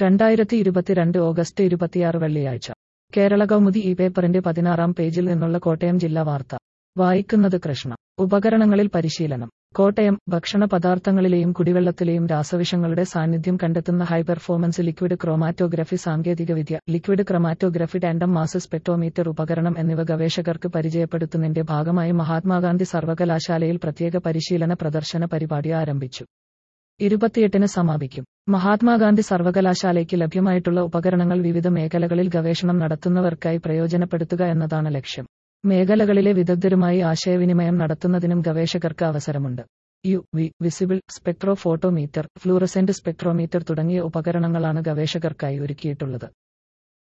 രണ്ടായിരത്തി ഇരുപത്തിരണ്ട് ഓഗസ്റ്റ് ഇരുപത്തിയാറ് വെള്ളിയാഴ്ച കേരള കൗമുദി ഈ പേപ്പറിന്റെ പതിനാറാം പേജിൽ നിന്നുള്ള കോട്ടയം ജില്ലാ വാർത്ത വായിക്കുന്നത് കൃഷ്ണ ഉപകരണങ്ങളിൽ പരിശീലനം കോട്ടയം ഭക്ഷണ പദാർത്ഥങ്ങളിലെയും കുടിവെള്ളത്തിലെയും രാസവിഷങ്ങളുടെ സാന്നിധ്യം കണ്ടെത്തുന്ന ഹൈ പെർഫോമൻസ് ലിക്വിഡ് ക്രോമാറ്റോഗ്രഫി സാങ്കേതികവിദ്യ liquid chromatography tandem mass spectrometer ഉപകരണം എന്നിവ ഗവേഷകർക്ക് പരിചയപ്പെടുത്തുന്നതിന്റെ ഭാഗമായി മഹാത്മാഗാന്ധി സർവകലാശാലയിൽ പ്രത്യേക പരിശീലന പ്രദർശന പരിപാടി ആരംഭിച്ചു ഇരുപത്തിയെട്ടിന് സമാപിക്കും മഹാത്മാഗാന്ധി സർവകലാശാലയ്ക്ക് ലഭ്യമായിട്ടുള്ള ഉപകരണങ്ങൾ വിവിധ മേഖലകളിൽ ഗവേഷണം നടത്തുന്നവർക്കായി പ്രയോജനപ്പെടുത്തുക എന്നതാണ് ലക്ഷ്യം മേഖലകളിലെ വിദഗ്ധരുമായി ആശയവിനിമയം നടത്തുന്നതിനും ഗവേഷകർക്ക് അവസരമുണ്ട് U V visible spectrophotometer fluorescent spectrometer തുടങ്ങിയ ഉപകരണങ്ങളാണ് ഗവേഷകർക്കായി ഒരുക്കിയിട്ടുള്ളത്